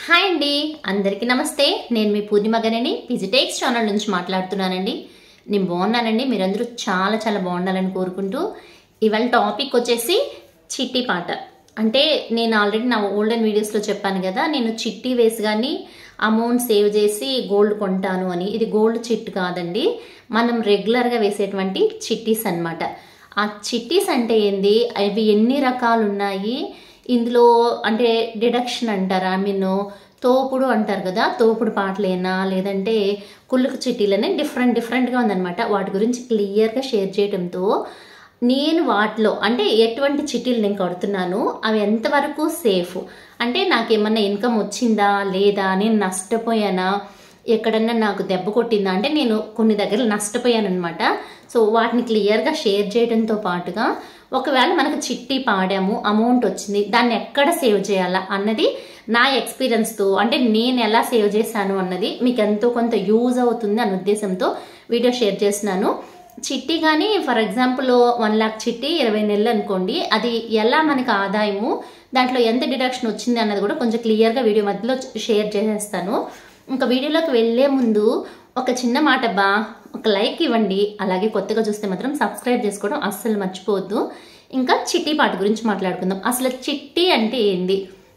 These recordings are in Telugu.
హాయ్ అండి అందరికీ నమస్తే నేను మీ పూర్ణిమ గనని విజిటేక్స్ ఛానల్ నుంచి మాట్లాడుతున్నానండి నేను బాగున్నానండి మీరందరూ చాలా చాలా బాగుండాలని కోరుకుంటూ ఇవాళ టాపిక్ వచ్చేసి చిట్టి పాట అంటే నేను ఆల్రెడీ నా ఓల్డెన్ వీడియోస్లో చెప్పాను కదా నేను చిట్టి వేసి కానీ అమౌంట్ సేవ్ చేసి గోల్డ్ కొంటాను అని ఇది గోల్డ్ చిట్ కాదండి మనం రెగ్యులర్గా వేసేటువంటి చిట్టీస్ అన్నమాట ఆ చిట్టీస్ అంటే ఏంది అవి ఎన్ని రకాలు ఉన్నాయి ఇందులో అంటే డిడక్షన్ అంటారా ఐ మీన్ తోపుడు అంటారు కదా తోపుడు పాటలేనా లేదంటే కుళ్ళుకు చిట్టీలనే డిఫరెంట్ డిఫరెంట్గా ఉందన్నమాట వాటి గురించి క్లియర్గా షేర్ చేయడంతో నేను వాటిలో అంటే ఎటువంటి చిట్టీలు నేను కడుతున్నాను అవి ఎంతవరకు సేఫ్ అంటే నాకేమన్నా ఇన్కమ్ వచ్చిందా లేదా నేను నష్టపోయానా ఎక్కడన్నా నాకు దెబ్బ కొట్టిందా అంటే నేను కొన్ని దగ్గర నష్టపోయాను అనమాట సో వాటిని క్లియర్గా షేర్ చేయడంతో పాటుగా ఒకవేళ మనకు చిట్టి పాడాము అమౌంట్ వచ్చింది దాన్ని ఎక్కడ సేవ్ చేయాలా అన్నది నా ఎక్స్పీరియన్స్తో అంటే నేను ఎలా సేవ్ చేశాను అన్నది మీకు ఎంతో కొంత యూజ్ అవుతుంది అనే ఉద్దేశంతో వీడియో షేర్ చేస్తున్నాను చిట్టి కానీ ఫర్ ఎగ్జాంపుల్ వన్ లాక్ చిట్టి ఇరవై నెలలు అనుకోండి అది ఎలా మనకి ఆదాయము దాంట్లో ఎంత డిడక్షన్ వచ్చింది అన్నది కూడా కొంచెం క్లియర్గా వీడియో మధ్యలో షేర్ చేసేస్తాను ఇంకా వీడియోలోకి వెళ్ళే ముందు ఒక చిన్న మాట బా ఒక లైక్ ఇవ్వండి అలాగే కొత్తగా చూస్తే మాత్రం సబ్స్క్రైబ్ చేసుకోవడం అస్సలు మర్చిపోవద్దు ఇంకా చిట్టి పాట గురించి మాట్లాడుకుందాం అసలు చిట్టి అంటే ఏంది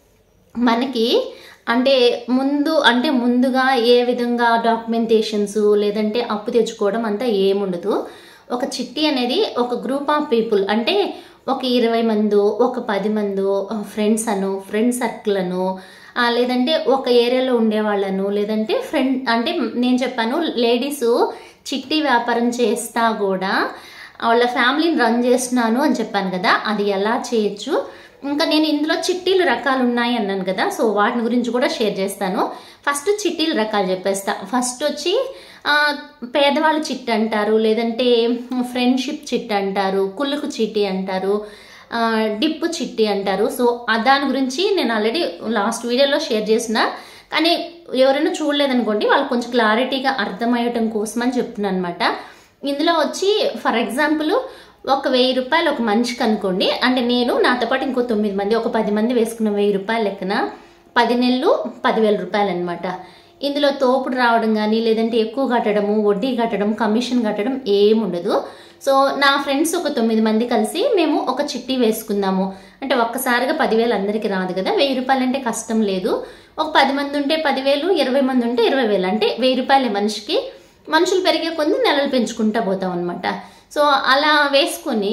మనకి అంటే ముందు అంటే ముందుగా ఏ విధంగా డాక్యుమెంటేషన్స్ లేదంటే అప్పు తెచ్చుకోవడం అంతా ఏముండదు ఒక చిట్టి అనేది ఒక గ్రూప్ ఆఫ్ పీపుల్ అంటే ఒక ఇరవై మందో ఒక పది మందో ఫ్రెండ్స్ అను ఫ్రెండ్ సర్కిల్ అను ఆ, లేదంటే ఒక ఏరియాలో ఉండేవాళ్ళను లేదంటే ఫ్రెండ్ అంటే నేను చెప్పాను లేడీస్ చిట్టి వ్యాపారం చేస్తా కూడా వాళ్ళ ఫ్యామిలీని రన్ చేస్తున్నాను అని చెప్పాను కదా అది ఎలా చేయొచ్చు ఇంకా నేను ఇందులో చిట్టీలు రకాలు ఉన్నాయి అన్నాను కదా సో వాటిని గురించి కూడా షేర్ చేస్తాను ఫస్ట్ చిట్టీలు రకాలు చెప్పేస్తా ఫస్ట్ వచ్చి ఆ, పేదవాళ్ళు చిట్ అంటారు లేదంటే ఫ్రెండ్షిప్ చిట్ అంటారు కుళ్ళుకు చిట్టి అంటారు ఆ, డిప్పు చిట్టి అంటారు సో ఆ దాని గురించి నేను ఆల్రెడీ లాస్ట్ వీడియోలో షేర్ చేసిన కానీ ఎవరైనా చూడలేదనుకోండి వాళ్ళకి కొంచెం క్లారిటీగా అర్థమయ్యటం కోసం అని చెప్తున్నాను అనమాట ఇందులో వచ్చి ఫర్ ఎగ్జాంపుల్ ఒక వెయ్యి రూపాయలు ఒక మనిషికి అనుకోండి అంటే నేను నాతో పాటు ఇంకో తొమ్మిది మంది ఒక పది మంది వేసుకున్న వెయ్యి రూపాయల లెక్కన పది నెలలు పదివేల రూపాయలు అనమాట ఇందులో తోపుడు రావడం కానీ లేదంటే ఎక్కువ కట్టడము వడ్డీ కట్టడం కమిషన్ కట్టడం ఏముండదు సో నా ఫ్రెండ్స్ ఒక తొమ్మిది మంది కలిసి మేము ఒక చిట్టి వేసుకుందాము అంటే ఒక్కసారిగా పదివేలు అందరికీ రాదు కదా వెయ్యి రూపాయలు అంటే కష్టం లేదు ఒక పది మంది ఉంటే పదివేలు ఇరవై మంది ఉంటే ఇరవై వేలు అంటే వెయ్యి రూపాయలే మనిషికి మనుషులు పెరిగే కొద్ది నెలలు పెంచుకుంటా పోతాం అనమాట సో అలా వేసుకొని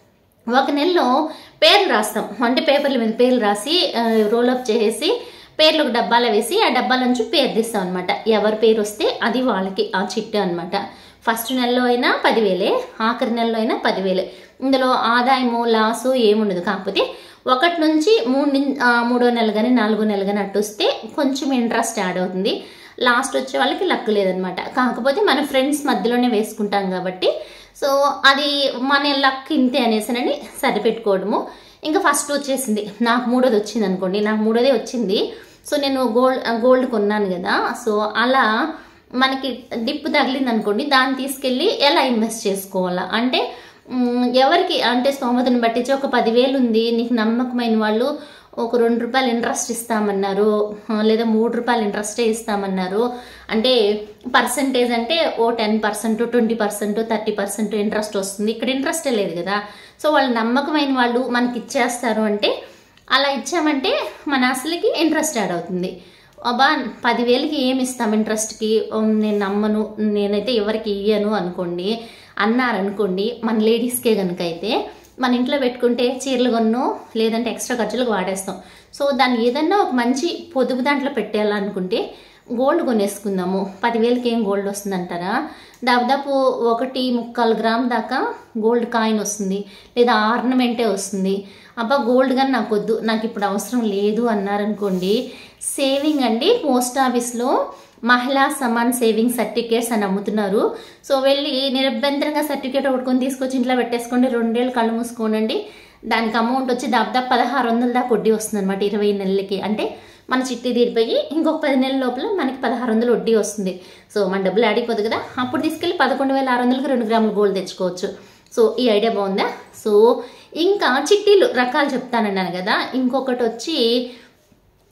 ఒక నెలలో పేర్లు రాస్తాం అంటే పేపర్ల మీద పేర్లు రాసి రోలప్ చేసి పేర్లు ఒక డబ్బాలో వేసి ఆ డబ్బాల నుంచి పేరు తీస్తాం అనమాట ఎవరి పేరు వస్తే అది వాళ్ళకి ఆ చిట్టు అనమాట ఫస్ట్ నెలలో అయినా పదివేలే ఆఖరి నెలలో అయినా పదివేలే ఇందులో ఆదాయము లాసు ఏముండదు కాకపోతే ఒకటి నుంచి మూడు నిన్- ఆ, మూడో నెల కానీ నాలుగో నెల కానీ అట్టు వస్తే కొంచెం ఇంట్రెస్ట్ యాడ్ అవుతుంది లాస్ట్ వచ్చే వాళ్ళకి లక్ లేదనమాట కాకపోతే మన ఫ్రెండ్స్ మధ్యలోనే వేసుకుంటాం కాబట్టి సో అది మన లక్ ఇంతే అనేసినని సరిపెట్టుకోవడము ఇంకా ఫస్ట్ వచ్చేసింది నాకు మూడోది వచ్చింది అనుకోండి నాకు మూడోదే వచ్చింది సో నేను గోల్డ్ గోల్డ్ కొన్నాను కదా సో అలా మనకి డిప్ తగిలింది అనుకోండి దాన్ని తీసుకెళ్ళి ఎలా ఇన్వెస్ట్ చేసుకోవాలా అంటే మ్, ఎవరికి అంటే స్తోమతను బట్టించి ఒక పదివేలు ఉంది నీకు నమ్మకమైన వాళ్ళు ఒక రెండు రూపాయలు ఇంట్రెస్ట్ ఇస్తామన్నారు ఆ, లేదా మూడు రూపాయలు ఇంట్రెస్టే ఇస్తామన్నారు అంటే పర్సంటేజ్ అంటే ఓ ten percent twenty percent thirty percent interest వస్తుంది ఇక్కడ ఇంట్రెస్టే లేదు కదా సో వాళ్ళు నమ్మకమైన వాళ్ళు మనకి ఇచ్చేస్తారు అంటే అలా ఇచ్చామంటే మన అసలుకి ఇంట్రెస్ట్ యాడ్ అవుతుంది అబ్బా పదివేలకి ఏమి ఇస్తాం ఇంట్రెస్ట్కి ఉమ్, నేను నమ్మను నేనైతే ఎవరికి ఇయ్యను అనుకోండి అన్నారనుకోండి మన లేడీస్కే కనుక అయితే మన ఇంట్లో పెట్టుకుంటే చీరలు కొన్నో లేదంటే ఎక్స్ట్రా ఖర్చులకు వాడేస్తాం సో దాన్ని ఏదన్నా ఒక మంచి పొదుపు దాంట్లో పెట్టాలనుకుంటే గోల్డ్ కొనేసుకుందాము పదివేలకి ఏం గోల్డ్ వస్తుందంటారా దాదాపు ఒకటి ముక్కాలు గ్రామ్ దాకా గోల్డ్ కాయిన్ వస్తుంది లేదా ఆర్నమెంటే వస్తుంది అబ్బా గోల్డ్ కానీ నాకు వద్దు నాకు ఇప్పుడు అవసరం లేదు అన్నారనుకోండి సేవింగ్ అండి పోస్ట్ ఆఫీస్లో మహిళా సమాన్ సేవింగ్ సర్టిఫికేట్స్ అని అమ్ముతున్నారు సో వెళ్ళి నిరభ్యంతరంగా సర్టిఫికేట్ ఒకటి కొని తీసుకొచ్చి ఇంట్లో పెట్టేసుకోండి రెండేళ్ళు కళ్ళు మూసుకోనండి దానికి అమౌంట్ వచ్చి దాదాపు పదహారు వందల దాకా వడ్డీ వస్తుంది అనమాట ఇరవై నెలలకి అంటే మన చిట్టి తీరిపోయి ఇంకొక పది నెలల లోపల మనకి పదహారు వందలు వడ్డీ వస్తుంది సో మన డబ్బులు ఆడిపోదు కదా అప్పుడు తీసుకెళ్ళి పదకొండు వేల ఆరు వందలకి రెండు గ్రాములు గోల్డ్ తెచ్చుకోవచ్చు సో ఈ ఐడియా బాగుందా సో ఇంకా చిట్టీలు రకాలు చెప్తానన్నాను కదా ఇంకొకటి వచ్చి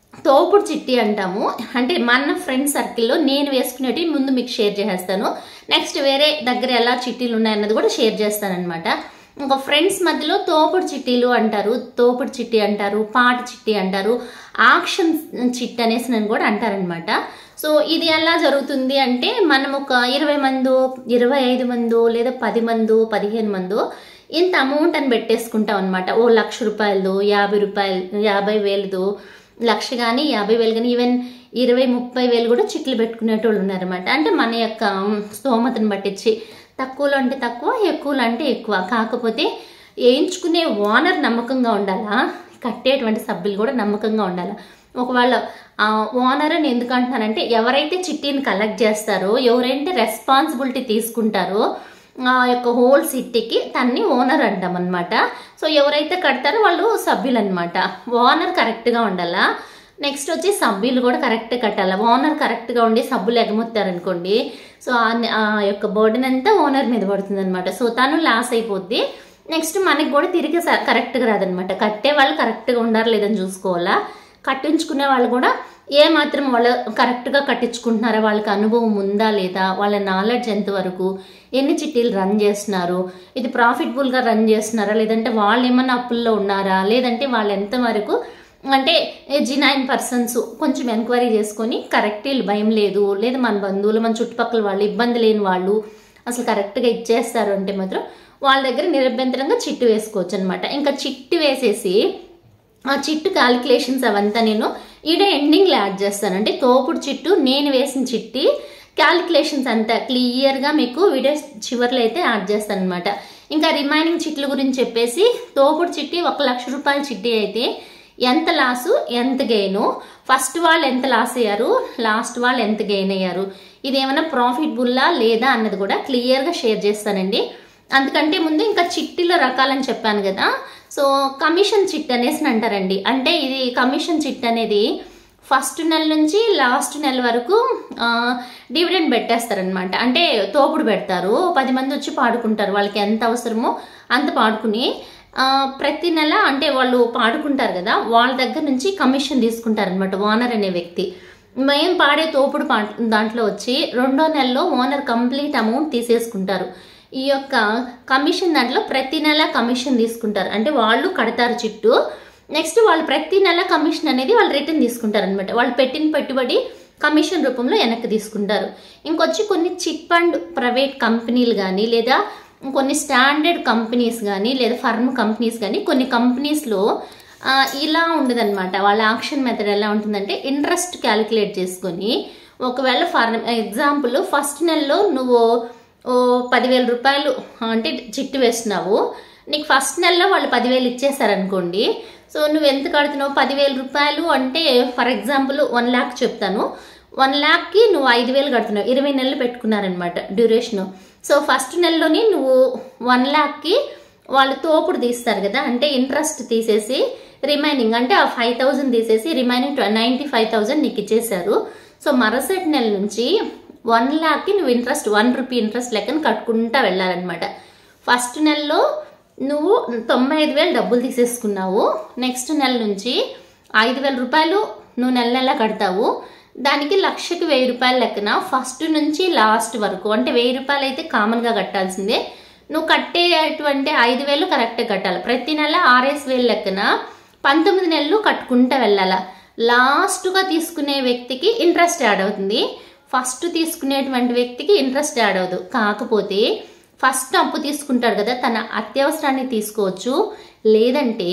తోపుడు చిట్టి అంటాము అంటే మన ఫ్రెండ్ సర్కిల్లో నేను వేసుకునేవి ముందు మీకు షేర్ చేసేస్తాను నెక్స్ట్ వేరే దగ్గర ఎలా చిట్టీలు ఉన్నాయన్నది కూడా షేర్ చేస్తానన్నమాట ఇంకా ఫ్రెండ్స్ మధ్యలో తోపుడు చిట్టీలు అంటారు తోపుడు చిట్టి అంటారు పాట చిట్టి అంటారు ఆక్షన్ చిట్టి అనేసి నన్ను కూడా అంటారనమాట సో ఇది ఎలా జరుగుతుంది అంటే మనం ఒక ఇరవై మందో ఇరవై ఐదు మందో లేదా పది మందో పదిహేను మందో ఇంత అమౌంట్ అని పెట్టేసుకుంటాం అనమాట ఓ లక్ష రూపాయలదో యాభై రూపాయలు యాభై వేలదో లక్ష కానీ యాభై వేలు కానీ ఈవెన్ ఇరవై ముప్పై వేలు కూడా చిట్లు పెట్టుకునేటోళ్ళు ఉన్నారన్నమాట అంటే మన యొక్క స్తోమతను పట్టించి తక్కువలో అంటే తక్కువ ఎక్కువలో అంటే ఎక్కువ కాకపోతే వేయించుకునే ఓనర్ నమ్మకంగా ఉండాలా కట్టేటువంటి సభ్యులు కూడా నమ్మకంగా ఉండాలా ఒకవేళ ఓనర్ అని ఎందుకు అంటున్నానంటే ఎవరైతే చిట్టీని కలెక్ట్ చేస్తారో ఎవరైతే రెస్పాన్సిబిలిటీ తీసుకుంటారో ఆ యొక్క హోల్ సిటీకి తన్ని ఓనర్ అంటాం అనమాట సో ఎవరైతే కడతారో వాళ్ళు సభ్యులు అనమాట ఓనర్ కరెక్ట్గా ఉండాలా నెక్స్ట్ వచ్చి సభ్యులు కూడా కరెక్ట్ కట్టాలి ఓనర్ కరెక్ట్గా ఉండి సభ్యులు ఎగమొత్తారనుకోండి సో ఆ- ఆ యొక్క బర్డెన్ అంతా ఓనర్ మీద పడుతుంది అనమాట సో తను లాస్ అయిపోద్ది నెక్స్ట్ మనకి కూడా తిరిగి స- కరెక్ట్గా రాదనమాట కట్టే వాళ్ళు కరెక్ట్గా ఉండారు లేదని చూసుకోవాలా కట్టించుకునే వాళ్ళు కూడా ఏ మాత్రం వాళ్ళు కరెక్ట్గా కట్టించుకుంటున్నారా వాళ్ళకి అనుభవం ఉందా లేదా వాళ్ళ నాలెడ్జ్ ఎంతవరకు ఎన్ని చిట్టీలు రన్ చేస్తున్నారు ఇది ప్రాఫిటబుల్గా రన్ చేస్తున్నారా లేదంటే వాళ్ళు ఏమన్నా అప్పుల్లో ఉన్నారా లేదంటే వాళ్ళు ఎంతవరకు అంటే జినైన్ పర్సన్స్ కొంచెం ఎంక్వైరీ చేసుకొని కరెక్ట్ వీళ్ళు భయం లేదు లేదా మన బంధువులు మన చుట్టుపక్కల వాళ్ళు ఇబ్బంది లేని వాళ్ళు అసలు కరెక్ట్గా ఇచ్చేస్తారు అంటే మాత్రం వాళ్ళ దగ్గర నిరభ్యంతరంగా చిట్టు వేసుకోవచ్చు అనమాట ఇంకా చిట్టు వేసేసి ఆ చిట్టు క్యాలిక్యులేషన్స్ అవంతా నేను ఈడ ఎండింగ్లో యాడ్ చేస్తాను అంటే తోపుడు చిట్టు నేను వేసిన చిట్టి క్యాలిక్యులేషన్స్ అంతా క్లియర్గా మీకు వీడియో చివరిలో అయితే యాడ్ చేస్తాను అనమాట ఇంకా రిమైనింగ్ చిట్ల గురించి చెప్పేసి తోపుడు చిట్టి ఒక లక్ష రూపాయల చిట్టి అయితే ఎంత లాసు ఎంత గెయిన్ ఫస్ట్ వాళ్ళు ఎంత లాస్ అయ్యారు లాస్ట్ వాళ్ళు ఎంత గెయిన్ అయ్యారు ఇది ఏమైనా ప్రాఫిటబుల్లా లేదా అన్నది కూడా క్లియర్గా షేర్ చేస్తానండి అందుకంటే ముందు ఇంకా చిట్టీల రకాలని చెప్పాను కదా సో కమిషన్ చిట్ అనేసి అంటారండి అంటే ఇది కమిషన్ చిట్ అనేది ఫస్ట్ నెల నుంచి లాస్ట్ నెల వరకు డివిడెండ్ పెట్టేస్తారనమాట అంటే తోపుడు పెడతారు పది మంది వచ్చి పాడుకుంటారు వాళ్ళకి ఎంత అవసరమో అంత పాడుకుని ఆ, ప్రతి నెల అంటే వాళ్ళు పాడుకుంటారు కదా వాళ్ళ దగ్గర నుంచి కమిషన్ తీసుకుంటారనమాట ఓనర్ అనే వ్యక్తి మేము పాడే తోపుడు పా దాంట్లో వచ్చి రెండో నెలలో ఓనర్ కంప్లీట్ అమౌంట్ తీసేసుకుంటారు ఈ యొక్క కమిషన్ దాంట్లో ప్రతి నెల కమిషన్ తీసుకుంటారు అంటే వాళ్ళు కడతారు చిట్టు నెక్స్ట్ వాళ్ళు ప్రతి నెల కమిషన్ అనేది వాళ్ళు రిటర్న్ తీసుకుంటారు అనమాట వాళ్ళు పెట్టిన పెట్టుబడి కమిషన్ రూపంలో వెనక్కి తీసుకుంటారు ఇంకొచ్చి కొన్ని చిట్ ఫండ్ ప్రైవేట్ కంపెనీలు కానీ లేదా కొన్ని స్టాండర్డ్ కంపెనీస్ కానీ లేదా ఫర్మ్ కంపెనీస్ కానీ కొన్ని కంపెనీస్లో ఆ, ఇలా ఉండదన్నమాట వాళ్ళ ఆక్షన్ మెథడ్ ఎలా ఉంటుందంటే ఇంట్రెస్ట్ క్యాలిక్యులేట్ చేసుకొని ఒకవేళ ఫర్ ఎగ్జాంపుల్ ఫస్ట్ నెలలో నువ్వు ఓ పదివేల రూపాయలు అంటే చిట్టు వేస్తున్నావు నీకు ఫస్ట్ నెలలో వాళ్ళు పదివేలు ఇచ్చేసారనుకోండి సో నువ్వు ఎంత కడుతున్నావు పదివేల రూపాయలు అంటే ఫర్ ఎగ్జాంపుల్ వన్ ల్యాక్ చెప్తాను వన్ ల్యాక్కి నువ్వు ఐదు వేలు కడుతున్నావు ఇరవై నెలలు పెట్టుకున్నారనమాట డ్యూరేషను సో ఫస్ట్ నెలలోని నువ్వు వన్ ల్యాక్కి వాళ్ళు తోపుడు తీస్తారు కదా అంటే ఇంట్రెస్ట్ తీసేసి రిమైనింగ్ అంటే ఆ ఫైవ్ థౌజండ్ తీసేసి రిమైనింగ్ నైంటీ ఫైవ్ థౌజండ్ నీకు ఇచ్చేశారు సో మరుసటి నెల నుంచి వన్ ల్యాక్కి నువ్వు ఇంట్రెస్ట్ వన్ రూపీ ఇంట్రెస్ట్ లెక్కన కట్టుకుంటా వెళ్ళాలన్నమాట ఫస్ట్ నెలలో నువ్వు తొంభై ఐదు వేలు డబ్బులు తీసేసుకున్నావు నెక్స్ట్ నెల నుంచి ఐదు వేల రూపాయలు నువ్వు నెల నెల కడతావు దానికి లక్షకి వెయ్యి రూపాయల లెక్కన ఫస్ట్ నుంచి లాస్ట్ వరకు అంటే వెయ్యి రూపాయలు అయితే కామన్గా కట్టాల్సిందే నువ్వు కట్టేటువంటి ఐదు వేలు కరెక్ట్గా కట్టాలి ప్రతి నెల ఆరేసి వేలు లెక్కన పంతొమ్మిది నెలలు కట్టుకుంటా వెళ్ళాలా లాస్ట్గా తీసుకునే వ్యక్తికి ఇంట్రెస్ట్ యాడ్ అవుతుంది ఫస్ట్ తీసుకునేటువంటి వ్యక్తికి ఇంట్రెస్ట్ యాడ్ అవ్వదు కాకపోతే ఫస్ట్ అప్పు తీసుకుంటాడు కదా తన అత్యవసరాన్ని తీసుకోవచ్చు లేదంటే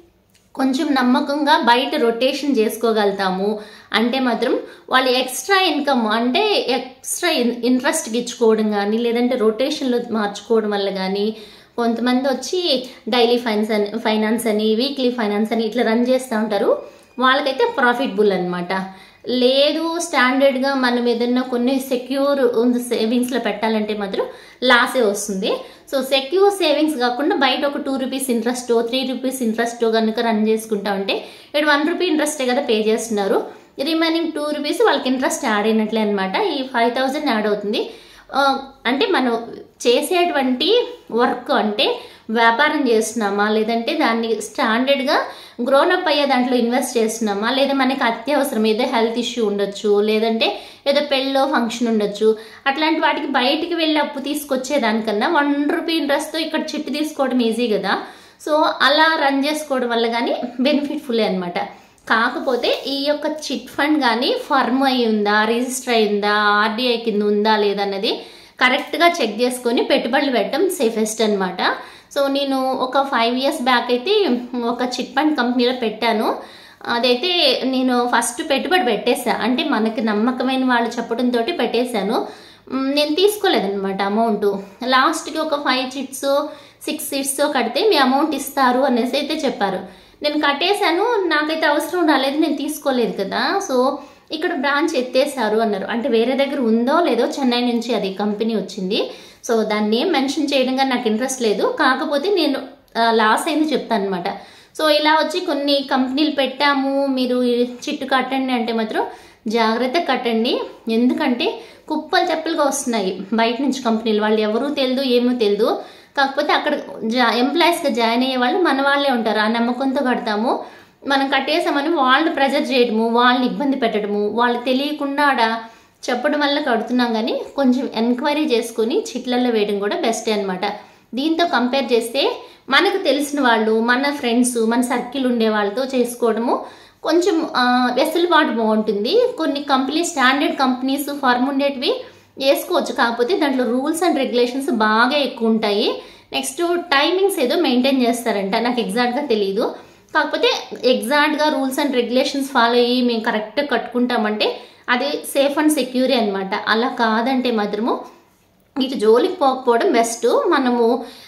కొంచెం నమ్మకంగా బయట రొటేషన్ చేసుకోగలుగుతాము అంటే మాత్రం వాళ్ళు ఎక్స్ట్రా ఇన్కమ్ అంటే ఎక్స్ట్రా ఇంట్రెస్ట్కి ఇచ్చుకోవడం కానీ లేదంటే రొటేషన్లో మార్చుకోవడం వల్ల కానీ కొంతమంది వచ్చి డైలీ ఫైనాన్స్ అని ఫైనాన్స్ అని వీక్లీ ఫైనాన్స్ అని ఇట్లా రన్ చేస్తూ ఉంటారు వాళ్ళకైతే ప్రాఫిటబుల్ అనమాట లేదు స్టాండర్డ్గా మనం ఏదన్నా కొన్ని సెక్యూర్ సేవింగ్స్లో పెట్టాలంటే మాత్రం లాసే వస్తుంది సో సెక్యూర్ సేవింగ్స్ కాకుండా బయట ఒక two rupees interest three rupees interest కనుక రన్ చేసుకుంటా ఉంటే ఇక్కడ వన్ రూపీ ఇంట్రెస్టే కదా పే చేస్తున్నారు రిమైనింగ్ టూ రూపీస్ వాళ్ళకి ఇంట్రెస్ట్ యాడ్ అయినట్లే అనమాట ఈ ఫైవ్ థౌజండ్ యాడ్ అవుతుంది ఆ, అంటే మనం చేసేటువంటి వర్క్ అంటే వ్యాపారం చేస్తున్నామా లేదంటే దాన్ని స్టాండర్డ్గా గ్రోనప్ అయ్యే దాంట్లో ఇన్వెస్ట్ చేస్తున్నామా లేదా మనకి అత్యవసరం ఏదో హెల్త్ ఇష్యూ ఉండొచ్చు లేదంటే ఏదో పెళ్ళో ఫంక్షన్ ఉండొచ్చు అట్లాంటి వాటికి బయటికి వెళ్ళి అప్పు తీసుకొచ్చేదానికన్నా వన్ రూపీ ఇంట్రెస్ట్తో ఇక్కడ చిట్టు తీసుకోవడం ఈజీ కదా సో అలా రన్ చేసుకోవడం వల్ల కానీ బెనిఫిట్ఫుల్లే అనమాట కాకపోతే ఈ యొక్క చిట్ ఫండ్ కానీ ఫర్మ్ అయి ఉందా రిజిస్టర్ అయిందా ఆర్డీఐ కింద ఉందా లేదా అన్నది కరెక్ట్గా చెక్ చేసుకొని పెట్టుబడులు పెట్టడం సేఫెస్ట్ అనమాట సో నేను ఒక ఫైవ్ ఇయర్స్ బ్యాక్ అయితే ఒక చిట్ ఫండ్ కంపెనీలో పెట్టాను అదైతే నేను ఫస్ట్ పెట్టుబడి పెట్టేసా అంటే మనకి నమ్మకమైన వాళ్ళు చెప్పడంతో పెట్టేశాను మ్, నేను తీసుకోలేదన్నమాట అమౌంట్ లాస్ట్కి ఒక ఫైవ్ చిట్స్ సిక్స్ సీట్స్ కడితే మీ అమౌంట్ ఇస్తారు అనేసి అయితే చెప్పారు నేను కట్టేశాను నాకైతే అవసరం రాలేదు నేను తీసుకోలేదు కదా సో ఇక్కడ బ్రాంచ్ ఎత్తేసారు అన్నారు అంటే వేరే దగ్గర ఉందో లేదో చెన్నై నుంచి అది కంపెనీ వచ్చింది సో దాన్ని ఏం మెన్షన్ చేయడం కానీ నాకు ఇంట్రెస్ట్ లేదు కాకపోతే నేను లాస్ అయింది చెప్తాను అనమాట సో ఇలా వచ్చి కొన్ని కంపెనీలు పెట్టాము మీరు ఈ చిట్టు కట్టండి అంటే మాత్రం జాగ్రత్త కట్టండి ఎందుకంటే కుప్పలు చెప్పులుగా వస్తున్నాయి బయట నుంచి కంపెనీలు వాళ్ళు ఎవరూ తెలియదు ఏమో తెలియదు కాకపోతే అక్కడ జా ఎంప్లాయీస్గా జాయిన్ అయ్యే వాళ్ళు మన వాళ్ళే ఉంటారు ఆ నమ్మకంతో కడతాము మనం కట్టేసామని వాళ్ళు ప్రెజర్ చేయడము వాళ్ళని ఇబ్బంది పెట్టడము వాళ్ళు తెలియకుండా ఆడ చెప్పడం వల్ల కడుతున్నాం కానీ కొంచెం ఎంక్వైరీ చేసుకుని చిట్లల్లో వేయడం కూడా బెస్టే అనమాట దీంతో కంపేర్ చేస్తే మనకు తెలిసిన వాళ్ళు మన ఫ్రెండ్స్ మన సర్కిల్ ఉండే వాళ్ళతో చేసుకోవడము కొంచెం ఆ, వెసులుబాటు బాగుంటుంది కొన్ని కంపెనీ స్టాండర్డ్ కంపెనీస్ ఫర్మ్ ఉండేటివి వేసుకోవచ్చు కాకపోతే దాంట్లో రూల్స్ అండ్ రెగ్యులేషన్స్ బాగా ఎక్కువ ఉంటాయి నెక్స్ట్ టైమింగ్స్ ఏదో మెయింటైన్ చేస్తారంట నాకు ఎగ్జాక్ట్గా తెలియదు కాకపోతే ఎగ్జాక్ట్గా రూల్స్ అండ్ రెగ్యులేషన్స్ ఫాలో అయ్యి మేము కరెక్ట్గా కట్టుకుంటామంటే అది సేఫ్ అండ్ సెక్యూరీ అనమాట అలా కాదంటే మాత్రము ఇటు జోలికి పోకపోవడం బెస్ట్ మనము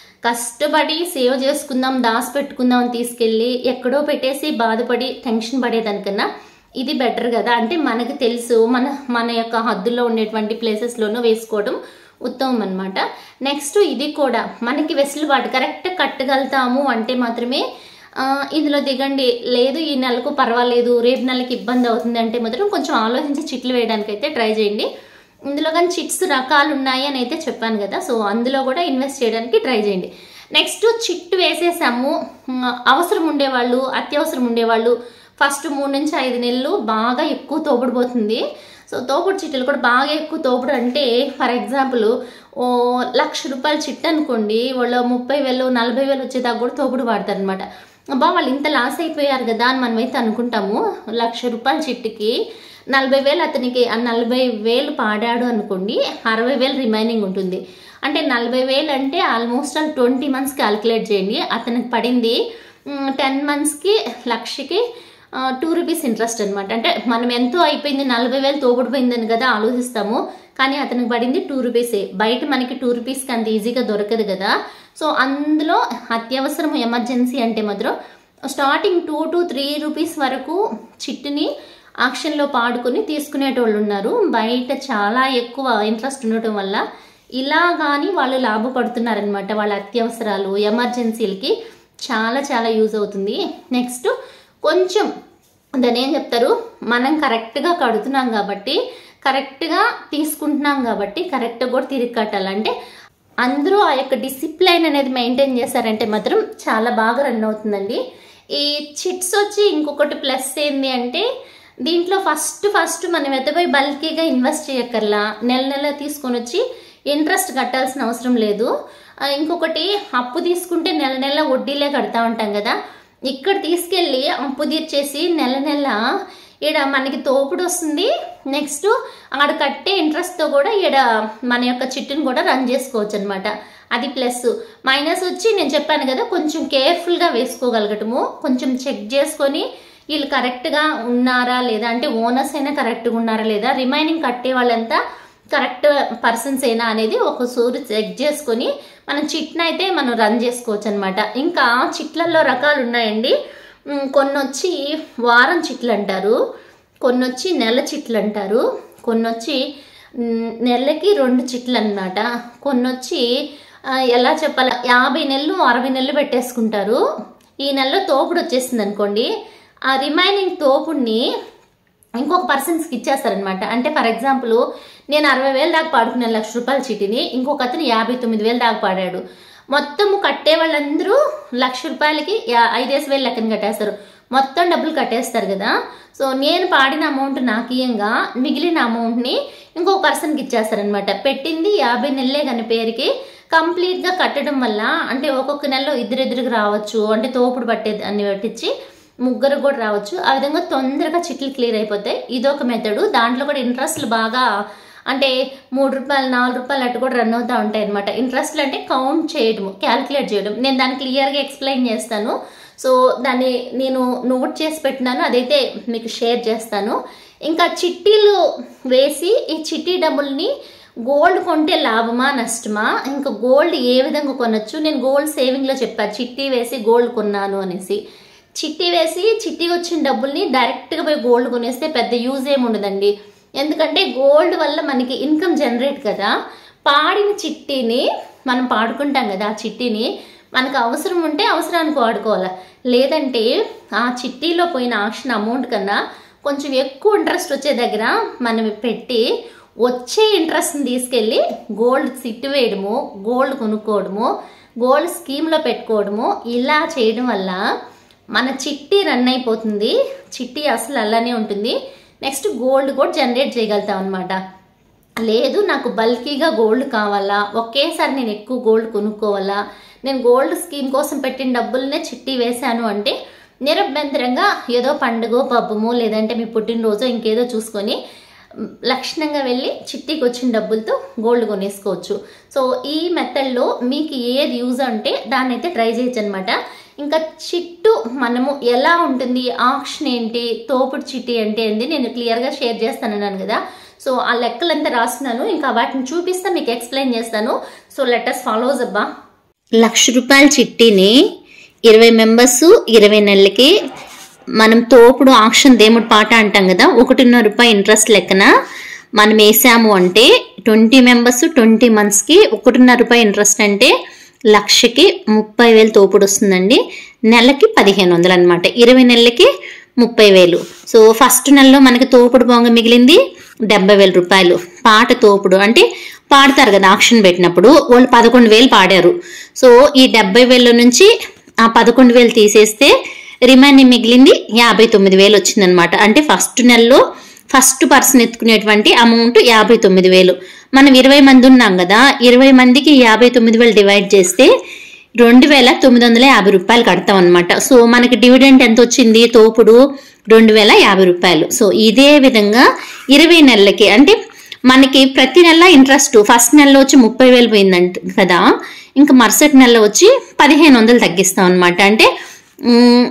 కష్టపడి సేవ్ చేసుకుందాం దాసి పెట్టుకుందాం అని తీసుకెళ్ళి ఎక్కడో పెట్టేసి బాధపడి టెన్షన్ పడేదానికన్నా ఇది బెటర్ కదా అంటే మనకు తెలుసు మన మన యొక్క హద్దుల్లో ఉండేటువంటి ప్లేసెస్లోనూ వేసుకోవడం ఉత్తమం అనమాట నెక్స్ట్ ఇది కూడా మనకి వెసులుబాటు కరెక్ట్ కట్టగలుగుతాము అంటే మాత్రమే ఆ, ఇందులో దిగండి లేదు ఈ నెలకు పర్వాలేదు రేపు నెలకి ఇబ్బంది అవుతుంది అంటే మాత్రం కొంచెం ఆలోచించి చిట్లు వేయడానికి అయితే ట్రై చేయండి ఇందులో కానీ చిట్స్ రకాలు ఉన్నాయి అని అయితే చెప్పాను కదా సో అందులో కూడా ఇన్వెస్ట్ చేయడానికి ట్రై చేయండి నెక్స్ట్ చిట్ వేసేసాము ఉమ్, అవసరం ఉండేవాళ్ళు అత్యవసరం ఉండేవాళ్ళు ఫస్ట్ మూడు నుంచి ఐదు నెలలు బాగా ఎక్కువ తోపుడుపోతుంది సో తోపుడు చిట్టులు కూడా బాగా ఎక్కువ తోపుడు అంటే ఫర్ ఎగ్జాంపుల్ ఓ లక్ష రూపాయల చిట్ అనుకోండి వాళ్ళు ముప్పై వేలు నలభై వేలు వచ్చేదాకా కూడా తోపుడు వాడతారు అనమాట అబ్బా వాళ్ళు ఇంత లాస్ అయిపోయారు కదా అని మనమైతే అనుకుంటాము లక్ష రూపాయల చిట్టుకి నలభై వేలు అతనికి ఆ నలభై వేలు పాడాడు అనుకోండి అరవై వేలు రిమైనింగ్ ఉంటుంది అంటే నలభై వేలు అంటే almost all twenty months calculate చేయండి అతనికి పడింది టెన్ మంత్స్కి లక్షకి టూ రూపీస్ ఇంట్రెస్ట్ అనమాట అంటే మనం ఎంతో అయిపోయింది నలభై వేలు తోబడిపోయిందని కదా ఆలోచిస్తాము కానీ అతనికి పడింది టూ రూపీసే బయట మనకి టూ రూపీస్కి అంత ఈజీగా దొరకదు కదా సో అందులో అత్యవసరం ఎమర్జెన్సీ అంటే మాత్రం starting two to three rupees వరకు చిట్టుని ఆక్షన్లో పాడుకొని తీసుకునేటోళ్ళు ఉన్నారు బయట చాలా ఎక్కువ ఇంట్రెస్ట్ ఉండటం వల్ల ఇలా కానీ వాళ్ళు లాభపడుతున్నారనమాట వాళ్ళ అత్యవసరాలు ఎమర్జెన్సీలకి చాలా చాలా యూజ్ అవుతుంది నెక్స్ట్ కొంచెం దాన్ని ఏం చెప్తారు మనం కరెక్ట్గా కడుతున్నాం కాబట్టి కరెక్ట్గా తీసుకుంటున్నాం కాబట్టి కరెక్ట్గా కూడా తిరిగి కట్టాలంటే అందరూ ఆ యొక్క డిసిప్లైన్ అనేది మెయింటైన్ చేశారంటే మాత్రం చాలా బాగా రన్ అవుతుందండి ఈ చిట్స్ వచ్చి ఇంకొకటి ప్లస్ ఏంది అంటే దీంట్లో ఫస్ట్ ఫస్ట్ మనం ఎత్తపోయి బల్కీగా ఇన్వెస్ట్ చేయక్కర్లా నెల నెల తీసుకొని వచ్చి ఇంట్రెస్ట్ కట్టాల్సిన అవసరం లేదు ఆ, ఇంకొకటి అప్పు తీసుకుంటే నెల నెల వడ్డీలే కడతా ఉంటాం కదా ఇక్కడ తీసుకెళ్ళి అప్పు తీర్చేసి నెల నెల ఈడ మనకి తోపుడు వస్తుంది నెక్స్ట్ ఆడ కట్టే ఇంట్రెస్ట్తో కూడా ఈడ మన యొక్క చిట్టును కూడా రన్ చేసుకోవచ్చు అనమాట అది ప్లస్ మైనస్ వచ్చి నేను చెప్పాను కదా కొంచెం కేర్ఫుల్గా వేసుకోగలగటము కొంచెం చెక్ చేసుకొని వీళ్ళు కరెక్ట్గా ఉన్నారా లేదా అంటే ఓనర్స్ అయినా కరెక్ట్గా ఉన్నారా లేదా రిమైనింగ్ కట్టే వాళ్ళంతా కరెక్ట్ పర్సన్స్ అయినా అనేది ఒక సూరి చెక్ చేసుకొని మనం చిట్ని అయితే మనం రన్ చేసుకోవచ్చు అనమాట ఇంకా చిట్లల్లో రకాలు ఉన్నాయండి ఉమ్, కొన్ని వచ్చి వారం చిట్లు అంటారు కొన్ని వచ్చి నెల చిట్లు అంటారు కొన్ని వచ్చి ఉమ్, నెలకి రెండు చిట్లు అన్నమాట కొన్ని వచ్చి ఆ, ఎలా చెప్పాలి యాభై నెలలు అరవై నెలలు పెట్టేసుకుంటారు ఈ నెలలో తోపుడు వచ్చేసింది అనుకోండి ఆ రిమైనింగ్ తోపుడిని ఇంకొక పర్సన్స్కి ఇచ్చేస్తారనమాట అంటే ఫర్ ఎగ్జాంపుల్ నేను అరవై వేలు దాకా పాడుకునే లక్ష రూపాయల చీటిని ఇంకొక అతను యాభై తొమ్మిది వేలు దాకా పాడాడు మొత్తము కట్టే వాళ్ళందరూ లక్ష రూపాయలకి యా- ఐదేసి వేలు లెక్కన కట్టేస్తారు మొత్తం డబ్బులు కట్టేస్తారు కదా సో నేను పాడిన అమౌంట్ నాకు ఇయ్యంగా మిగిలిన అమౌంట్ని ఇంకో పర్సన్కి ఇచ్చేస్తారనమాట పెట్టింది యాభై నెలలే కానీ పేరుకి కంప్లీట్గా కట్టడం వల్ల అంటే ఒక్కొక్క నెలలో ఇద్దరిద్దరికి రావచ్చు అంటే తోపుడు పట్టేది అన్ని పట్టించి ముగ్గురు కూడా రావచ్చు ఆ విధంగా తొందరగా చిట్లు క్లియర్ అయిపోతాయి ఇదొక మెథడు దాంట్లో కూడా ఇంట్రెస్ట్లు బాగా అంటే మూడు రూపాయలు నాలుగు రూపాయలు అటు కూడా రన్ అవుతూ ఉంటాయి అనమాట ఇంట్రెస్ట్లు అంటే కౌంట్ చేయడము క్యాలిక్యులేట్ చేయడం నేను దాన్ని క్లియర్గా ఎక్స్ప్లెయిన్ చేస్తాను సో దాన్ని నేను నోట్ చేసి పెట్టినాను అదైతే మీకు షేర్ చేస్తాను ఇంకా చిట్టీలు వేసి ఈ చిట్టి డబ్బుల్ని గోల్డ్ కొంటే లాభమా నష్టమా ఇంకా గోల్డ్ ఏ విధంగా కొనొచ్చు నేను గోల్డ్ సేవింగ్లో చెప్పాను చిట్టి వేసి గోల్డ్ కొన్నాను అనేసి చిట్టి వేసి చిట్టి వచ్చిన డబ్బుల్ని డైరెక్ట్గా పోయి గోల్డ్ కొనేస్తే పెద్ద యూజ్ ఏమి ఉండదండి ఎందుకంటే గోల్డ్ వల్ల మనకి ఇన్కమ్ జనరేట్ కదా పాడిన చిట్టిని మనం పాడుకుంటాం కదా ఆ చిట్టిని మనకు అవసరం ఉంటే అవసరానికి వాడుకోవాలి లేదంటే ఆ చిట్టీలో పోయిన ఆక్షన్ అమౌంట్ కన్నా కొంచెం ఎక్కువ ఇంట్రెస్ట్ వచ్చే దగ్గర మనం పెట్టి వచ్చే ఇంట్రెస్ట్ని తీసుకెళ్ళి గోల్డ్ సిట్టు వేయడము గోల్డ్ కొనుక్కోవడము గోల్డ్ స్కీమ్లో పెట్టుకోవడము ఇలా చేయడం వల్ల మన చిట్టి రన్ అయిపోతుంది చిట్టి అసలు అలానే ఉంటుంది నెక్స్ట్ గోల్డ్ కూడా జనరేట్ చేయగలుగుతాం అనమాట లేదు నాకు బల్కీగా గోల్డ్ కావాలా ఒకేసారి నేను ఎక్కువ గోల్డ్ కొనుక్కోవాలా నేను గోల్డ్ స్కీమ్ కోసం పెట్టిన డబ్బులనే చిట్టి వేశాను అంటే నిరభ్యంతరంగా ఏదో పండుగ పబ్బము లేదంటే మీ పుట్టినరోజు ఇంకేదో చూసుకొని మ్, లక్షణంగా వెళ్ళి చిట్టికి వచ్చిన డబ్బులతో గోల్డ్ కొనేసుకోవచ్చు సో ఈ మెథడ్లో మీకు ఏది యూజ్ అంటే దాన్ని అయితే ట్రై చేయొచ్చు అనమాట ఇంకా చిట్టు మనము ఎలా ఉంటుంది ఆప్షన్ ఏంటి తోపుడు చిట్టి అంటే ఏంటి నేను క్లియర్గా షేర్ చేస్తానన్నాను కదా సో ఆ లెక్కలంతా రాస్తున్నాను ఇంకా వాటిని చూపిస్తా మీకు ఎక్స్ప్లెయిన్ చేస్తాను సో లెటర్స్ ఫాలోస్ అబ్బా లక్ష రూపాయల చిట్టిని ఇరవై మెంబర్స్ ఇరవై నెలలకి మనం తోపుడు ఆక్షన్ దేవుడు పాట అంటాం కదా ఒకటిన్నర రూపాయి ఇంట్రెస్ట్ లెక్కన మనం వేసాము అంటే ట్వంటీ మెంబర్స్ ట్వంటీ మంత్స్కి ఒకటిన్నర రూపాయి ఇంట్రెస్ట్ అంటే లక్షకి ముప్పై వేలు తోపుడు వస్తుందండి నెలకి పదిహేను వందలు అనమాట ఇరవై నెలలకి ముప్పై వేలు సో ఫస్ట్ నెలలో మనకి తోపుడు బొంగ మిగిలింది డెబ్బై వేల రూపాయలు పాట తోపుడు అంటే పాడతారు కదా ఆక్షన్ పెట్టినప్పుడు వాళ్ళు పదకొండు వేలు పాడారు సో ఈ డెబ్బై వేల నుంచి ఆ పదకొండు వేలు తీసేస్తే రిమైనింగ్ మిగిలింది యాభై తొమ్మిది వేలు వచ్చిందనమాట అంటే ఫస్ట్ నెలలో ఫస్ట్ పర్సన్ ఎత్తుకునేటువంటి అమౌంట్ యాభై తొమ్మిది వేలు మనం ఇరవై మంది ఉన్నాం కదా ఇరవై మందికి యాభై తొమ్మిది వేలు డివైడ్ చేస్తే రెండు వేల తొమ్మిది వందల యాభై రూపాయలు కడతాం అనమాట సో మనకి డివిడెంట్ ఎంత వచ్చింది తోపుడు రెండు వేల యాభై రూపాయలు సో ఇదే విధంగా ఇరవై నెలలకి అంటే మనకి ప్రతి నెల ఇంట్రెస్ట్ ఫస్ట్ నెలలో వచ్చి ముప్పై వేలు పోయిందంట కదా ఇంకా మరుసటి నెలలో వచ్చి పదిహేను వందలు తగ్గిస్తాం అనమాట అంటే మ్,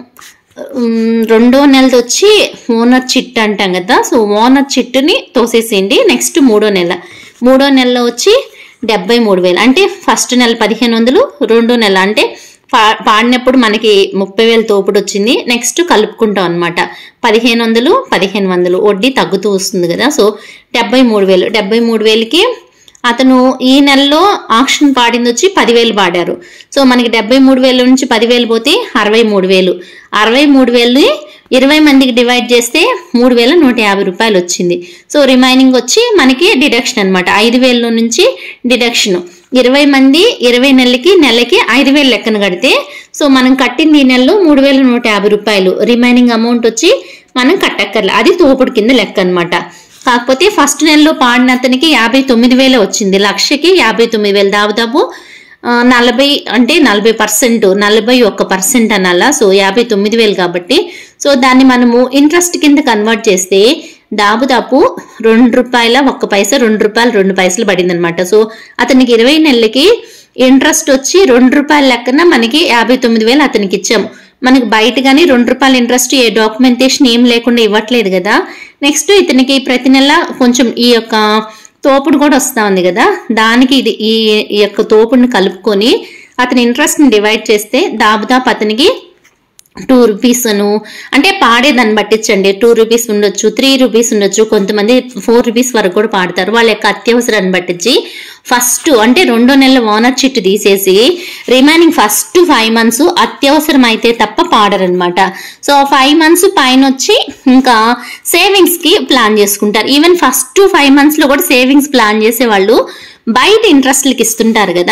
మ్, రెండో నెలది వచ్చి ఓనర్ చిట్ అంటాం కదా సో ఓనర్ చిట్టుని తోసేసేయండి నెక్స్ట్ మూడో నెల మూడో నెలలో వచ్చి డెబ్బై మూడు వేలు అంటే ఫస్ట్ నెల పదిహేను వందలు రెండో నెల అంటే పా- పాడినప్పుడు మనకి ముప్పై వేలు తోపుడు వచ్చింది నెక్స్ట్ కలుపుకుంటాం అనమాట పదిహేను వందలు పదిహేను వందలు వడ్డీ తగ్గుతూ వస్తుంది కదా సో డెబ్బై మూడు వేలు డెబ్బై మూడు వేలకి అతను ఈ నెలలో ఆక్షన్ పాడింది వచ్చి పదివేలు పాడారు సో మనకి డెబ్బై మూడు వేల నుంచి పదివేలు పోతే అరవై మూడు వేలు అరవై మూడు వేలు ఇరవై మందికి డివైడ్ చేస్తే మూడు వేల నూట యాభై రూపాయలు వచ్చింది సో రిమైనింగ్ వచ్చి మనకి డిడక్షన్ అనమాట ఐదు వేల నుంచి డిడక్షన్ ఇరవై మంది ఇరవై నెలలకి నెలకి ఐదు వేలు లెక్కన కడితే సో మనం కట్టింది ఈ నెలలో మూడు వేల నూట యాభై రూపాయలు రిమైనింగ్ అమౌంట్ వచ్చి మనం కట్టక్కర్లే అది తోపుడు కింద లెక్క అనమాట కాకపోతే ఫస్ట్ నెలలో పాడిన అతనికి యాభై తొమ్మిది వేలే వచ్చింది లక్షకి యాభై తొమ్మిది వేలు దాదాపు ఆ, నలభై అంటే నలభై పర్సెంట్ నలభై ఒక్క పర్సెంట్ అనాలా సో యాభై తొమ్మిది వేలు కాబట్టి సో దాన్ని మనము ఇంట్రెస్ట్ కింద కన్వర్ట్ చేస్తే దాదాపు రెండు రూపాయల ఒక్క పైసా రెండు రూపాయలు రెండు పైసలు పడింది అనమాట సో అతనికి ఇరవై నెలలకి ఇంట్రెస్ట్ వచ్చి రెండు రూపాయల లెక్కన మనకి యాభై తొమ్మిది వేలు అతనికి ఇచ్చాము మనకి బయట కానీ రెండు రూపాయల ఇంట్రెస్ట్ ఏ డాక్యుమెంటేషన్ ఏం లేకుండా ఇవ్వట్లేదు కదా నెక్స్ట్ ఇతనికి ప్రతి నెల కొంచెం ఈ యొక్క తోపుడు కూడా వస్తా ఉంది కదా దానికి ఇది ఈ ఈ యొక్క తోపుడిని కలుపుకొని అతని ఇంట్రెస్ట్ని డివైడ్ చేస్తే దాదాపు అతనికి టూ రూపీస్ అను అంటే పాడేదాన్ని పట్టించండి టూ రూపీస్ ఉండొచ్చు త్రీ రూపీస్ ఉండొచ్చు కొంతమంది ఫోర్ రూపీస్ వరకు కూడా పాడతారు వాళ్ళ యొక్క అత్యవసరాన్ని పట్టించి ఫస్ట్ అంటే రెండో నెలల ఓనర్ చిట్టు తీసేసి రిమైనింగ్ ఫస్ట్ ఫైవ్ మంత్స్ అత్యవసరం అయితే తప్ప పాడరనమాట సో ఫైవ్ మంత్స్ పైన వచ్చి ఇంకా సేవింగ్స్ కి ప్లాన్ చేసుకుంటారు ఈవెన్ ఫస్ట్ ఫైవ్ మంత్స్ లో కూడా సేవింగ్స్ ప్లాన్ చేసే వాళ్ళు బయట ఇంట్రెస్ట్లకి ఇస్తుంటారు కదా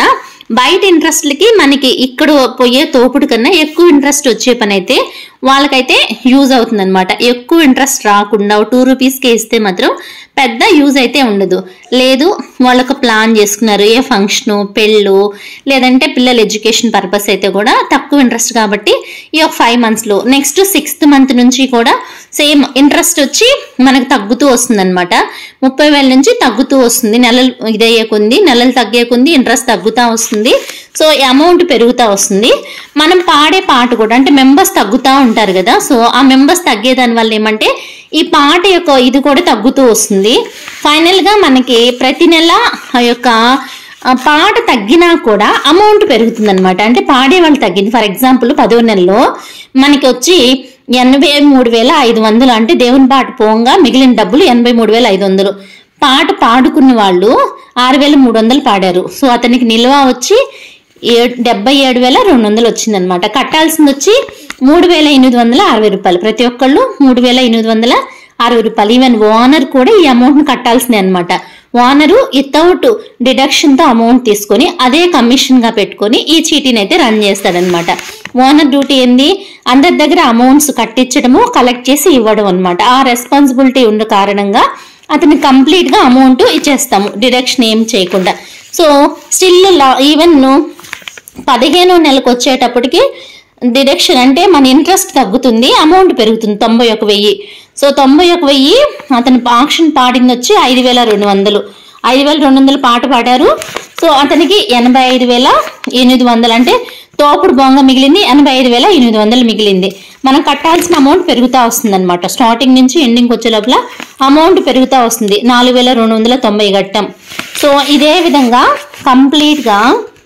బయట ఇంట్రెస్ట్లకి మనకి ఇక్కడ పోయే తోపుడు కన్నా ఎక్కువ ఇంట్రెస్ట్ వచ్చే పని అయితే వాళ్ళకైతే యూజ్ అవుతుంది అనమాట ఎక్కువ ఇంట్రెస్ట్ రాకుండా టూ రూపీస్కి ఇస్తే మాత్రం పెద్ద యూజ్ అయితే ఉండదు లేదు వాళ్ళొక ప్లాన్ చేసుకున్నారు ఏ ఫంక్షను పెళ్ళు లేదంటే పిల్లల ఎడ్యుకేషన్ పర్పస్ అయితే కూడా తక్కువ ఇంట్రెస్ట్ కాబట్టి ఈ ఒక ఫైవ్ మంత్స్లో నెక్స్ట్ సిక్స్త్ మంత్ నుంచి కూడా సేమ్ ఇంట్రెస్ట్ వచ్చి మనకు తగ్గుతూ వస్తుంది అనమాట ముప్పై వేల నుంచి తగ్గుతూ వస్తుంది నెలలు ఇదయ్యే కొంది నెలలు తగ్గే కొంది ఇంట్రెస్ట్ తగ్గుతూ వస్తుంది సో అమౌంట్ పెరుగుతూ వస్తుంది మనం పాడే పాట కూడా అంటే మెంబర్స్ తగ్గుతూ ఉంటారు కదా సో ఆ మెంబర్స్ తగ్గేదాని వల్ల ఏమంటే ఈ పాట యొక్క ఇది కూడా తగ్గుతూ వస్తుంది ఫైనల్గా మనకి ప్రతి నెల ఆ యొక్క ఆ పాట తగ్గినా కూడా అమౌంట్ పెరుగుతుంది అనమాట అంటే పాడే వాళ్ళు తగ్గింది ఫర్ ఎగ్జాంపుల్ పదో నెలలో మనకి వచ్చి ఎనభై మూడు వేల ఐదు వందలు అంటే దేవుని పాట పోంగా మిగిలిన డబ్బులు ఎనభై మూడు వేల ఐదు వందలు పాట పాడుకున్న వాళ్ళు ఆరు వేల మూడు వందలు పాడారు సో అతనికి నిల్వ వచ్చి ఏడు డెబ్బై ఏడు వేల రెండు వందలు వచ్చిందనమాట కట్టాల్సింది వచ్చి మూడు వేల ఎనిమిది వందల అరవై రూపాయలు ప్రతి ఒక్కళ్ళు మూడు వేల ఎనిమిది వందల అరవై రూపాయలు ఈవెన్ ఓనర్ కూడా ఈ అమౌంట్ని కట్టాల్సిందే అనమాట ఓనరు వితౌట్ డిడక్షన్తో అమౌంట్ తీసుకొని అదే కమిషన్గా పెట్టుకొని ఈ చీటీని అయితే రన్ చేస్తాడనమాట ఓనర్ డ్యూటీ ఏంది అందరి దగ్గర అమౌంట్స్ కట్టించడము కలెక్ట్ చేసి ఇవ్వడం అనమాట ఆ రెస్పాన్సిబిలిటీ ఉన్న కారణంగా అతని కంప్లీట్గా అమౌంట్ ఇచ్చేస్తాము డిడక్షన్ ఏం చేయకుండా సో స్టిల్ ఈవెన్ పదిహేను నెలకు వచ్చేటప్పటికి డిడక్షన్ అంటే మన ఇంట్రెస్ట్ తగ్గుతుంది అమౌంట్ పెరుగుతుంది తొంభై ఒక వెయ్యి సో తొంభై ఒక వెయ్యి అతను ఆక్షన్ పాడింది వచ్చి ఐదు వేల రెండు వందలు ఐదు వేల రెండు వందలు పాట పాడారు సో అతనికి ఎనభై ఐదు వేల ఎనిమిది వందలు అంటే తోపుడు బొంగ మిగిలింది ఎనభై ఐదు వేల ఎనిమిది వందలు మిగిలింది మనం కట్టాల్సిన అమౌంట్ పెరుగుతూ వస్తుంది అనమాట స్టార్టింగ్ నుంచి ఎండింగ్ వచ్చే లోపల అమౌంట్ పెరుగుతూ వస్తుంది నాలుగు వేల రెండు వందల తొంభై గట్టం సో ఇదే విధంగా కంప్లీట్గా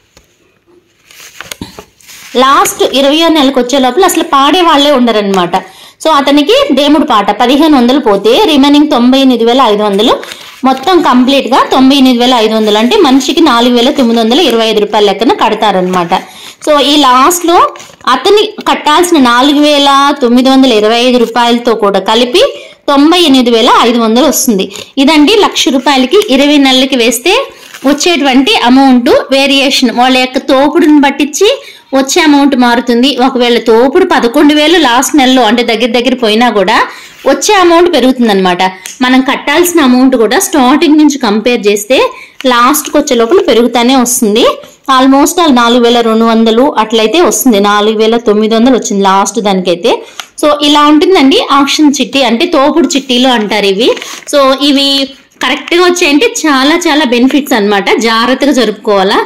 లాస్ట్ ఇరవయో నెలకు వచ్చే లోపల అసలు పాడే వాళ్ళే ఉండరనమాట సో అతనికి దేముడు పాట పదిహేను వందలు పోతే రిమైనింగ్ తొంభై ఎనిమిది వేల ఐదు వందలు మొత్తం కంప్లీట్గా తొంభై ఎనిమిది వేల ఐదు వందలు అంటే మనిషికి నాలుగు వేల తొమ్మిది వందల ఇరవై ఐదు రూపాయల లెక్కన కడతారనమాట సో ఈ లాస్ట్లో అతని కట్టాల్సిన నాలుగు వేల తొమ్మిది వందల ఇరవై ఐదు రూపాయలతో కూడా కలిపి తొంభై ఎనిమిది వేల ఐదు వందలు వస్తుంది ఇదండి లక్ష రూపాయలకి ఇరవై నెలలకి వేస్తే వచ్చేటువంటి అమౌంట్ వేరియేషన్ వాళ్ళ యొక్క తోపుడుని పట్టించి వచ్చే అమౌంట్ మారుతుంది ఒకవేళ తోపుడు పదకొండు వేలు లాస్ట్ నెలలో అంటే దగ్గర దగ్గర పోయినా కూడా వచ్చే అమౌంట్ పెరుగుతుంది అనమాట మనం కట్టాల్సిన అమౌంట్ కూడా స్టార్టింగ్ నుంచి కంపేర్ చేస్తే లాస్ట్కి వచ్చే లోపల పెరుగుతానే వస్తుంది ఆల్మోస్ట్ ఆ నాలుగు వేల రెండు వందలు అట్లయితే వస్తుంది నాలుగు వేల తొమ్మిది వందలు వచ్చింది లాస్ట్ దానికైతే సో ఇలా ఉంటుందండి ఆక్షన్ చిట్టి అంటే తోపుడు చిట్టీలు అంటారు ఇవి సో ఇవి కరెక్ట్గా వచ్చాయంటే చాలా చాలా బెనిఫిట్స్ అన్నమాట జాగ్రత్తగా జరుపుకోవాలా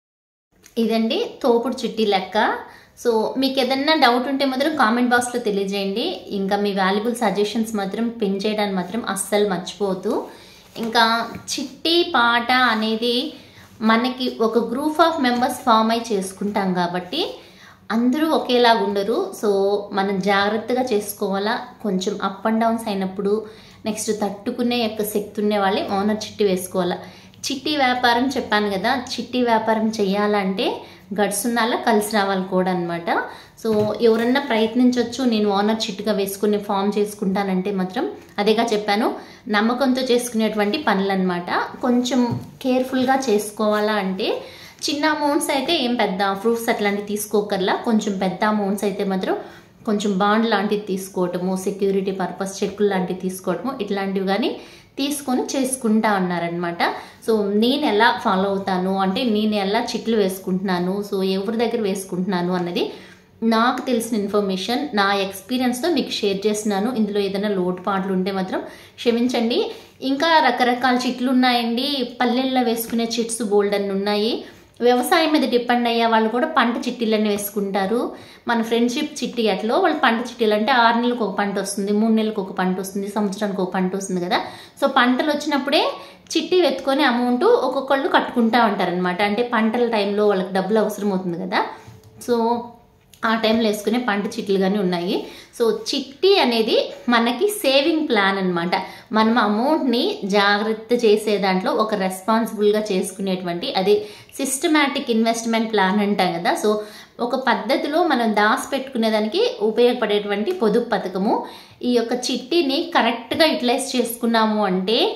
ఇదండి తోపుడు చిట్టి లెక్క సో మీకు ఏదన్నా డౌట్ ఉంటే మాత్రం కామెంట్ బాక్స్లో తెలియజేయండి ఇంకా మీ వాల్యుబుల్ సజెషన్స్ మాత్రం పిన్ చేయడానికి మాత్రం అస్సలు మర్చిపోతూ ఇంకా చిట్టి పాట అనేది మనకి ఒక గ్రూప్ ఆఫ్ మెంబర్స్ ఫామ్ అయి చేసుకుంటాం కాబట్టి అందరూ ఒకేలాగా ఉండరు సో మనం జాగ్రత్తగా చేసుకోవాలా కొంచెం అప్ అండ్ డౌన్స్ అయినప్పుడు నెక్స్ట్ తట్టుకునే యొక్క శక్తి ఉన్న వాళ్ళే ఓనర్ చిట్టి వేసుకోవాలా చిట్టి వ్యాపారం చెప్పాను కదా చిట్టి వ్యాపారం చేయాలంటే గడ్స్ ఉన్నాలా కలిసి రావాలి కూడా అనమాట సో ఎవరన్నా ప్రయత్నించవచ్చు నేను ఓనర్ చిట్టుగా వేసుకుని ఫామ్ చేసుకుంటానంటే మాత్రం అదేగా చెప్పాను నమ్మకంతో చేసుకునేటువంటి పనులు అనమాట కొంచెం కేర్ఫుల్గా చేసుకోవాలా అంటే చిన్న అమౌంట్స్ అయితే ఏం పెద్ద ప్రూఫ్స్ అట్లాంటివి తీసుకోకర్లా కొంచెం పెద్ద అమౌంట్స్ అయితే మాత్రం కొంచెం బాండ్ లాంటివి తీసుకోవటము సెక్యూరిటీ పర్పస్ చెక్కులు లాంటివి తీసుకోవటము ఇట్లాంటివి కానీ తీసుకొని చేసుకుంటా ఉన్నారనమాట సో నేను ఎలా ఫాలో అవుతాను అంటే నేను ఎలా చిట్లు వేసుకుంటున్నాను సో ఎవరి దగ్గర వేసుకుంటున్నాను అన్నది నాకు తెలిసిన ఇన్ఫర్మేషన్ నా ఎక్స్పీరియన్స్తో మీకు షేర్ చేస్తున్నాను ఇందులో ఏదైనా లోటుపాట్లు ఉంటే మాత్రం క్షమించండి ఇంకా రకరకాల చిట్లు ఉన్నాయండి పల్లెల్లో వేసుకునే చిట్స్ బోల్డ్ అన్ని ఉన్నాయి వ్యవసాయం మీద డిపెండ్ అయ్యే వాళ్ళు కూడా పంట చిట్టీలన్నీ వేసుకుంటారు మన ఫ్రెండ్షిప్ చిట్టి అట్లో వాళ్ళు పంట చిట్టీలు అంటే ఆరు నెలలకు ఒక పంట వస్తుంది మూడు నెలలకు ఒక పంట వస్తుంది సంవత్సరానికి ఒక పంట వస్తుంది కదా సో పంటలు వచ్చినప్పుడే చిట్టి వెతుకొని అమౌంట్ ఒక్కొక్కళ్ళు కట్టుకుంటా ఉంటారనమాట అంటే పంటల టైంలో వాళ్ళకి డబ్బులు అవసరం అవుతుంది కదా సో ఆ టైంలో వేసుకునే పంట చిట్లు కానీ ఉన్నాయి సో చిట్టి అనేది మనకి సేవింగ్ ప్లాన్ అనమాట మనం అమౌంట్ని జాగ్రత్త చేసే దాంట్లో ఒక రెస్పాన్సిబుల్గా చేసుకునేటువంటి అది సిస్టమాటిక్ ఇన్వెస్ట్మెంట్ ప్లాన్ అంటాం కదా సో ఒక పద్ధతిలో మనం దాసి పెట్టుకునేదానికి ఉపయోగపడేటువంటి పొదుపు పథకము ఈ యొక్క చిట్టిని కరెక్ట్గా యూటిలైజ్ చేసుకున్నాము అంటే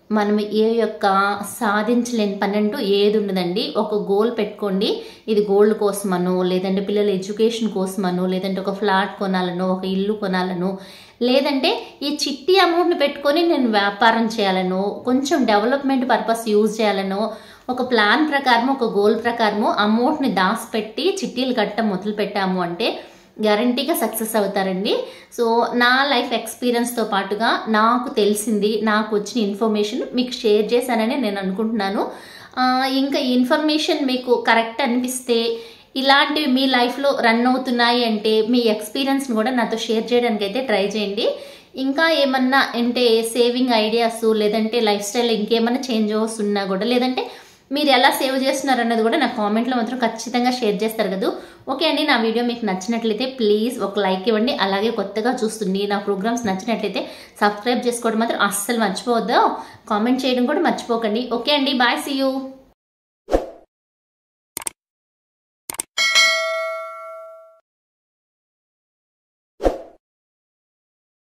మనం ఏ యొక్క సాధించలేని పని అంటూ ఏది ఉండదండి ఒక గోల్ పెట్టుకోండి ఇది గోల్డ్ కోసమనో లేదంటే పిల్లల ఎడ్యుకేషన్ కోసమనో లేదంటే ఒక ఫ్లాట్ కొనాలనో ఒక ఇల్లు కొనాలనో లేదంటే ఈ చిట్టి అమౌంట్ని పెట్టుకొని నేను వ్యాపారం చేయాలనో కొంచెం డెవలప్మెంట్ పర్పస్ యూజ్ చేయాలనో ఒక ప్లాన్ ప్రకారం ఒక గోల్ ప్రకారము అమౌంట్ని దాచిపెట్టి చిట్టీలు కట్టడం మొదలు పెట్టాము అంటే గ్యారంటీగా సక్సెస్ అవుతారండి సో నా లైఫ్ ఎక్స్పీరియన్స్తో పాటుగా నాకు తెలిసింది నాకు వచ్చిన ఇన్ఫర్మేషన్ మీకు షేర్ చేశానని నేను అనుకుంటున్నాను ఆ, ఇంకా ఈ ఇన్ఫర్మేషన్ మీకు కరెక్ట్ అనిపిస్తే ఇలాంటివి మీ లైఫ్లో రన్ అవుతున్నాయి అంటే మీ ఎక్స్పీరియన్స్ని కూడా నాతో షేర్ చేయడానికి అయితే ట్రై చేయండి ఇంకా ఏమన్నా అంటే సేవింగ్ ఐడియాస్ లేదంటే లైఫ్ స్టైల్ ఇంకేమన్నా చేంజ్ ఉన్నా కూడా లేదంటే మీరు ఎలా సేవ్ చేస్తున్నారు అన్నది కూడా నా కామెంట్లో మాత్రం ఖచ్చితంగా షేర్ చేస్తారు కదా ఓకే అండి నా వీడియో మీకు నచ్చినట్లయితే ప్లీజ్ ఒక లైక్ ఇవ్వండి అలాగే కొత్తగా చూస్తుంది నా ప్రోగ్రామ్స్ నచ్చినట్లయితే సబ్స్క్రైబ్ చేసుకోవడం మాత్రం అస్సలు మర్చిపోవద్దు కామెంట్ చేయడం కూడా మర్చిపోకండి ఓకే అండి బాయ్ సీ యూ